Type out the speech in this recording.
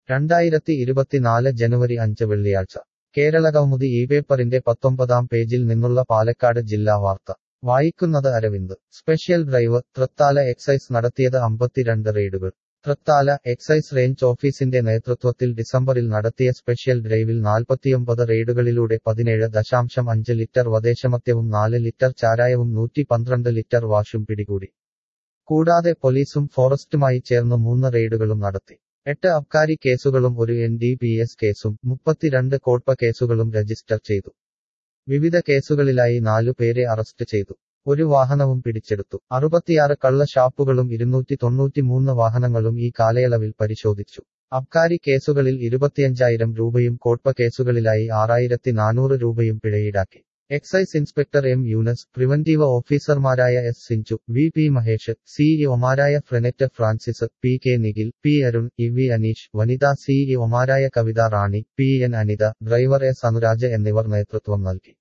രണ്ടായിരത്തി ഇരുപത്തിനാല് ജനുവരി അഞ്ച് വെള്ളിയാഴ്ച കേരളകൗമുദി ഈ പേപ്പറിന്റെ പത്തൊമ്പതാം പേജിൽ നിന്നുള്ള പാലക്കാട് ജില്ലാ വാർത്ത വായിക്കുന്നത് Aravind special drive Thrithala excise നടത്തിയത് അമ്പത്തിരണ്ട് റെയ്ഡുകൾ തൃത്താല എക്സൈസ് റേഞ്ച് ഓഫീസിന്റെ നേതൃത്വത്തിൽ ഡിസംബറിൽ നടത്തിയ സ്പെഷ്യൽ ഡ്രൈവിൽ നാൽപ്പത്തിയൊമ്പത് റെയ്ഡുകളിലൂടെ പതിനേഴ് ദശാംശം അഞ്ച് ലിറ്റർ വദേശമദ്യവും നാല് ലിറ്റർ ചാരായവും നൂറ്റി പന്ത്രണ്ട് ലിറ്റർ വാഷും പിടികൂടി കൂടാതെ പോലീസും ഫോറസ്റ്റുമായി ചേർന്ന് മൂന്ന് റെയ്ഡുകളും നടത്തി എട്ട് അബ്കാരി കേസുകളും ഒരു എൻ ഡി പി എസ് കേസും മുപ്പത്തിരണ്ട് കോട്പ കേസുകളും രജിസ്റ്റർ ചെയ്തു വിവിധ കേസുകളിലായി നാലു പേരെ അറസ്റ്റ് ചെയ്തു ഒരു വാഹനവും പിടിച്ചെടുത്തു അറുപത്തിയാറ് കള്ള ഷാപ്പുകളും ഇരുന്നൂറ്റി തൊണ്ണൂറ്റിമൂന്ന് വാഹനങ്ങളും ഈ കാലയളവിൽ പരിശോധിച്ചു അബ്കാരി കേസുകളിൽ ഇരുപത്തിയഞ്ചായിരം രൂപയും കോട്പ കേസുകളിലായി ആറായിരത്തി നാനൂറ് രൂപയും പിഴയീടാക്കി excise inspector M Younus preventive ഓഫീസർമാരായ S Sinju V P Mahesh സിഇഒമാരായ Frenet Francis P K Nikhil P Arun E V Aneesh വനിതാ സിഇഒമാരായ Kavitha Rani P N Anitha driver S Anuraj എന്നിവർ നേതൃത്വം നൽകി